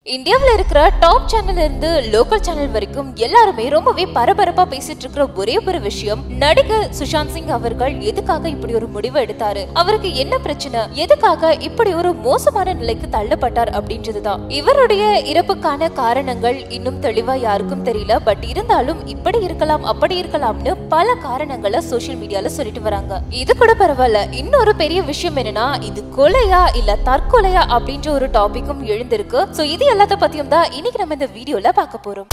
இந்தியாவுல இருக்கிற டாப் சேனல்ல இருந்து லோக்கல் சேனல் வரைக்கும் எல்லாருமே ரொம்பவே பரபரப்பா பேசிட்டு இருக்கிற ஒரே ஒரு விஷயம் நடிகர் சுஷாந்த் சிங் அவர்கள் எதுக்காக இப்படி ஒரு முடிவு எடுத்தாரு அவருக்கு என்ன பிரச்சனை எதுக்காக இப்படி ஒரு மோசமான நிலைக்கு தள்ளப்பட்டார் அப்படின்றதுதான் இவருடைய இறப்புக்கான காரணங்கள் இன்னும் தெளிவா யாருக்கும் தெரியல பட் இருந்தாலும் இப்படி இருக்கலாம் அப்படி இருக்கலாம்னு பல காரணங்களை சோஷியல் மீடியால சொல்லிட்டு வராங்க இது கூட பரவாயில்ல இன்னொரு பெரிய விஷயம் என்னன்னா இது கொலையா இல்ல தற்கொலையா அப்படின்ற ஒரு டாபிக்கும் எழுந்திருக்கு சோ இது எல்லாத்த பத்தியும் தான் இன்னைக்கு நம்ம இந்த வீடியோல பார்க்க போறோம்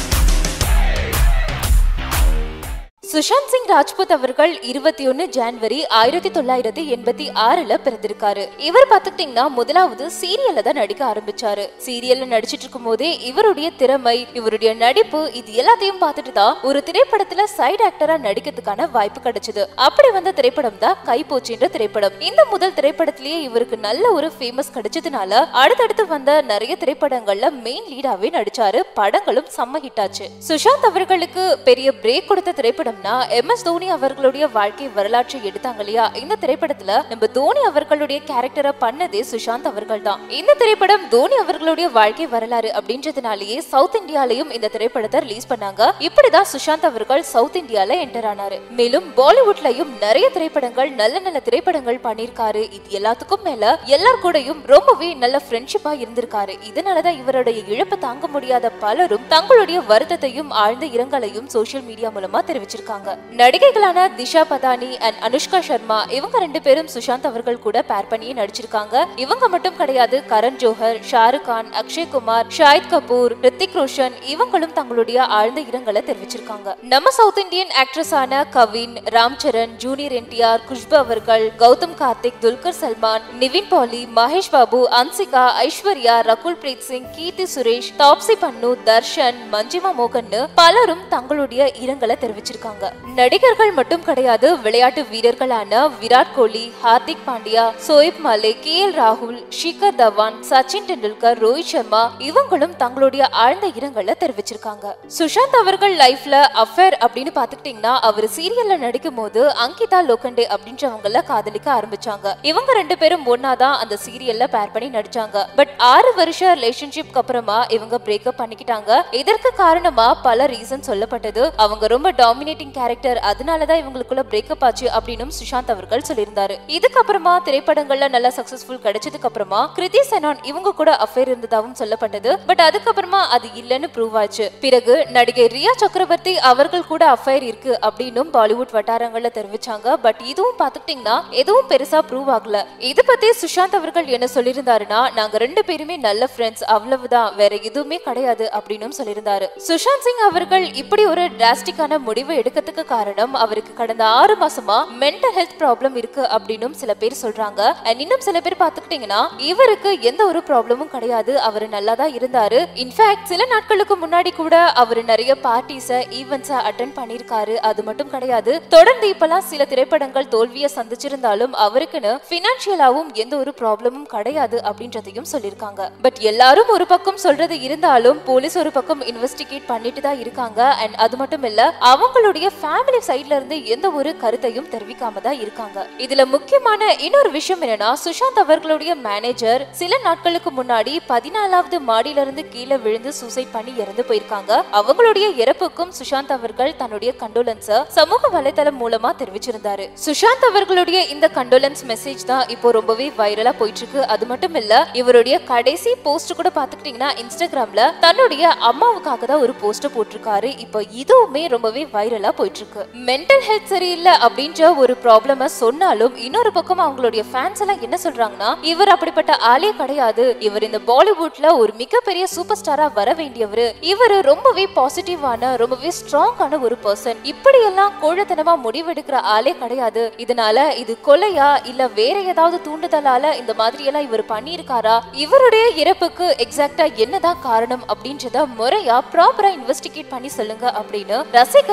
சுஷாந்த் சிங் ராஜ்புத் அவர்கள் இருபத்தி ஒன்னு ஜான்வரி ஆயிரத்தி தொள்ளாயிரத்தி எண்பத்தி ஆறுல பிறந்திருக்காரு இவர் பாத்துக்கிட்டீங்கன்னா முதலாவது சீரியல்ல தான் நடிக்க ஆரம்பிச்சாரு சீரியல்ல நடிச்சிட்டு இருக்கும் போதே இவருடைய திறமை இவருடைய நடிப்பு இது எல்லாத்தையும் பார்த்துட்டு தான் ஒரு திரைப்படத்துல சைடு ஆக்டரா நடிக்கிறதுக்கான வாய்ப்பு கிடைச்சது அப்படி வந்த திரைப்படம் தான் கைப்போச்சுன்ற திரைப்படம் இந்த முதல் திரைப்படத்திலேயே இவருக்கு நல்ல ஒரு ஃபேமஸ் கிடைச்சதுனால அடுத்தடுத்து வந்த நிறைய திரைப்படங்கள்ல மெயின் லீடாவே நடிச்சாரு படங்களும் செம்ம ஹிட் ஆச்சு சுஷாந்த் அவர்களுக்கு பெரிய பிரேக் கொடுத்த திரைப்படம்னா எம் எஸ் தோனி அவர்களுடைய வாழ்க்கை வரலாற்றை எடுத்தாங்க இல்லையா இந்த திரைப்படத்துல நம்ம தோனி அவர்களுடைய கேரக்டரை பண்ணதே சுஷாந்த் அவர்கள் தான் இந்த திரைப்படம் தோனி அவர்களுடைய வாழ்க்கை வரலாறு அப்படின்றதுனாலேயே சவுத் இந்தியாலையும் இந்த திரைப்படத்தை ரிலீஸ் பண்ணாங்க இப்படிதான் சுஷாந்த் அவர்கள் சவுத் இந்தியால என்டர் ஆனாரு மேலும் பாலிவுட்லயும் நிறைய திரைப்படங்கள் நல்ல நல்ல திரைப்படங்கள் பண்ணிருக்காரு இது எல்லாத்துக்கும் மேல எல்லார் கூடயும் ரொம்பவே நல்ல ஃப்ரெண்ட்ஷிப்பா இருந்திருக்காரு இதனாலதான் இவருடைய இழப்பை தாங்க முடியாத பலரும் தங்களுடைய வருத்தத்தையும் ஆழ்ந்த இரங்கலையும் சோஷியல் மீடியா மூலமா தெரிவிச்சிருக்காங்க நடிகைகளான திஷா பதானி அண்ட் அனுஷ்கா சர்மா இவங்க ரெண்டு பேரும் சுஷாந்த் அவர்கள் கூட பேர் பண்ணியே நடிச்சிருக்காங்க இவங்க மட்டும் கிடையாது கரண் ஜோஹர் ஷாருக் கான் அக்ஷய் குமார் ஷாஹித் கபூர் ரித்திக் ரோஷன் இவங்களும் தங்களுடைய ஆழ்ந்த இரங்கலை தெரிவிச்சிருக்காங்க நம்ம சவுத் இந்தியன் ஆக்ட்ரஸான கவின் ராம்சரண் ஜூனியர் என்டிஆர் குஷ்பு அவர்கள் கௌதம் கார்த்திக் துல்கர் சல்மான் நிவின் பாலி மகேஷ் பாபு அன்சிகா ஐஸ்வர்யா ரகுல் பிரீத் சிங் கீர்த்தி சுரேஷ் தாப்சி பன்னு தர்ஷன் மஞ்சிமா மோகன்னு பலரும் தங்களுடைய இரங்கலை தெரிவிச்சிருக்காங்க நடிகர்கள் மட்டும் கிடையாது விளையாட்டு வீரர்களான விராட் கோலி ஹார்திக் பாண்டியா சோயிப் மாலே கே எல் ராகுல் ஷிகர் தவான் சச்சின் டெண்டுல்கர் ரோஹித் சர்மா இவங்களும் தங்களுடைய ஆழ்ந்த இரங்கலை தெரிவிச்சிருக்காங்க சுஷாந்த் அவர்கள் லைஃப்ல அஃபேர் அப்படின்னு பாத்துக்கிட்டீங்கன்னா அவர் சீரியல்ல நடிக்கும் போது அங்கிதா லோகண்டே அப்படின்றவங்கள காதலிக்க ஆரம்பிச்சாங்க இவங்க ரெண்டு பேரும் ஒன்னாதான் அந்த சீரியல்ல பேர் பண்ணி நடிச்சாங்க பட் ஆறு வருஷ ரிலேஷன்ஷிப்க்கு அப்புறமா இவங்க பிரேக்கப் பண்ணிக்கிட்டாங்க இதற்கு காரணமா பல ரீசன் சொல்லப்பட்டது அவங்க ரொம்ப டாமினேட்டிங் கேரக்டர் அதனாலதான் இவங்களுக்குள்ள பிரேக்கப் ஆச்சு அப்படின்னு சுஷாந்த் அவர்கள் சொல்லியிருந்தாரு இதுக்கப்புறமா திரைப்படங்கள்ல நல்ல சக்சஸ்ஃபுல் கிடைச்சதுக்கு அப்புறமா கிருதி செனான் இவங்க கூட அஃபேர் இருந்ததாகவும் சொல்லப்பட்டது பட் அதுக்கப்புறமா அது இல்லைன்னு ப்ரூவ் ஆச்சு பிறகு நடிகை ரியா சக்கரவர்த்தி அவர்கள் கூட அஃபேர் இருக்கு அப்படின்னும் பாலிவுட் வட்டாரங்கள்ல தெரிவிச்சாங்க பட் இதுவும் பாத்துக்கிட்டீங்கன்னா எதுவும் பெருசா ப்ரூவ் ஆகல இது பத்தி சுஷாந்த் அவர்கள் என்ன சொல்லியிருந்தாருன்னா நாங்க ரெண்டு பேருமே நல்ல ஃப்ரெண்ட்ஸ் அவ்வளவுதான் வேற எதுவுமே கிடையாது அப்படின்னு சொல்லியிருந்தாரு சுஷாந்த் சிங் அவர்கள் இப்படி ஒரு டிராஸ்டிக்கான முடிவு எடுக்கிறதுக்கு காரணம் அவருக்கு கடந்த ஆறு மாசமா மென்டல் ஹெல்த் ப்ராப்ளம் இருக்கு அப்படின்னும் சில பேர் சொல்றாங்க அண்ட் இன்னும் சில பேர் பாத்துக்கிட்டீங்கன்னா இவருக்கு எந்த ஒரு ப்ராப்ளமும் கிடையாது அவர் நல்லா தான் இருந்தாரு இன்ஃபேக்ட் சில நாட்களுக்கு முன்னாடி கூட அவர் நிறைய பார்ட்டிஸ ஈவெண்ட்ஸ அட்டன் பண்ணிருக்காரு அது மட்டும் கிடையாது தொடர்ந்து இப்பெல்லாம் சில திரைப்படங்கள் தோல்வியை சந்திச்சிருந்தாலும் அவருக்குன்னு பினான்சியலாவும் எந்த ஒரு ப்ராப்ளமும் கிடையாது அப்படின்றதையும் சொல்லியிருக்காங்க பட் எல்லாரும் ஒரு பக்கம் சொல்றது இருந்தாலும் போலீஸ் ஒரு பக்கம் இன்வெஸ்டிகேட் பண்ணிட்டு தான் இருக்காங்க அண்ட் அது மட்டும் இல்ல அவங்களுடைய ஃபேமிலி சைட்ல இருந்து எந்த ஒரு கருத்தையும் தெரிவிக்காம தான் இருக்காங்க இதுல முக்கியமான இன்னொரு விஷயம் என்னன்னா சுஷாந்த் அவர்களுடைய மேனேஜர் சில நாட்களுக்கு முன்னாடி பதினாலாவது மாடியில இருந்து கீழே விழுந்து சூசைட் பண்ணி இறந்து போயிருக்காங்க அவங்களுடைய இறப்புக்கும் சுஷாந்த் அவர்கள் தன்னுடைய கண்டோலன்ஸ சமூக வலைதளம் மூலமா தெரிவிச்சிருந்தாரு சுஷாந்த் அவர்களுடைய இந்த கண்டோலன்ஸ் மெசேஜ் தான் இப்போ ரொம்பவே வைரலா போயிட்டு இருக்கு அது மட்டும் இல்ல இவருடைய கடைசி போஸ்ட் கூட பாத்துக்கிட்டீங்கன்னா இன்ஸ்டாகிராம்ல தன்னுடைய அம்மாவுக்காக தான் ஒரு போஸ்ட் போட்டிருக்காரு இப்போ இதுவுமே ரொம்பவே வைரலா போயிட்டு இருக்கு மென்டல் ஹெல்த் சரியில்லை அப்படின்ற ஒரு ப்ராப்ளம சொன்னாலும் இன்னொரு பக்கம் அவங்களுடைய ஃபேன்ஸ் எல்லாம் என்ன சொல்றாங்கன்னா இவர் அப்படிப்பட்ட ஆளே கிடையாது இவர் இந்த பாலிவுட்ல ஒரு மிகப்பெரிய சூப்பர் ஸ்டாரா வர வேண்டியவர் இவர் ரொம்பவே பாசிட்டிவான ரொம்பவே ஸ்ட்ராங்கான ஒரு பர்சன் இப்படி எல்லாம் கோழத்தனமா முடிவெடுக்கிற ஆளே கிடையாது இதனால இது கொலையா இல்ல வேற ஏதாவது தூண்டுதலால இந்த மாதிரி எல்லாம் இவர் பண்ணியிருக்காரா இவருடைய இறப்புக்கு எக்ஸாக்டா என்னதான் காரணம் அப்படின்றத முறையா ப்ராப்பரா இன்வெஸ்டிகேட் பண்ணி சொல்லுங்க அப்படின்னு ரசிகர்கள் இவர்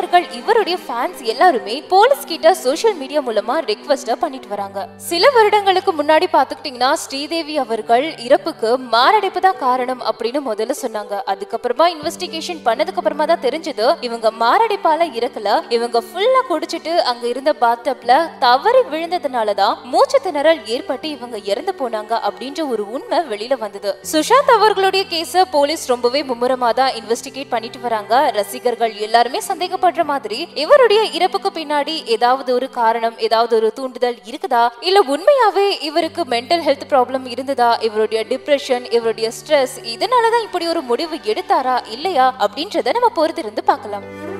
இவருடைய ஃபேன்ஸ் எல்லாருமே போலீஸ் கிட்ட சோஷியல் மீடியா மூலமா ரெக்வஸ்ட பண்ணிட்டு வராங்க சில வருடங்களுக்கு முன்னாடி பாத்துக்கிட்டீங்கன்னா ஸ்ரீதேவி அவர்கள் இறப்புக்கு மாரடைப்பு தான் காரணம் அப்படின்னு முதல்ல சொன்னாங்க அதுக்கப்புறமா இன்வெஸ்டிகேஷன் பண்ணதுக்கு அப்புறமா தான் தெரிஞ்சது இவங்க மாரடைப்பால இறக்கல இவங்க ஃபுல்லா குடிச்சிட்டு அங்க இருந்த பாத்தப்ல தவறி விழுந்ததுனாலதான் மூச்சு திணறல் ஏற்பட்டு இவங்க இறந்து போனாங்க அப்படின்ற ஒரு உண்மை வெளியில வந்தது சுஷாந்த் அவர்களுடைய கேஸ போலீஸ் ரொம்பவே மும்முரமா தான் இன்வெஸ்டிகேட் பண்ணிட்டு வராங்க ரசிகர்கள் எல்லாருமே சந்தேகப்படுற மாதிரி இவருடைய இறப்புக்கு பின்னாடி ஏதாவது ஒரு காரணம் ஏதாவது ஒரு தூண்டுதல் இருக்குதா இல்ல உண்மையாவே இவருக்கு மென்டல் ஹெல்த் ப்ராப்ளம் இருந்ததா இவருடைய டிப்ரெஷன் இவருடைய ஸ்ட்ரெஸ் இதனாலதான் இப்படி ஒரு முடிவு எடுத்தாரா இல்லையா அப்படின்றத நம்ம பொறுத்திருந்து பார்க்கலாம்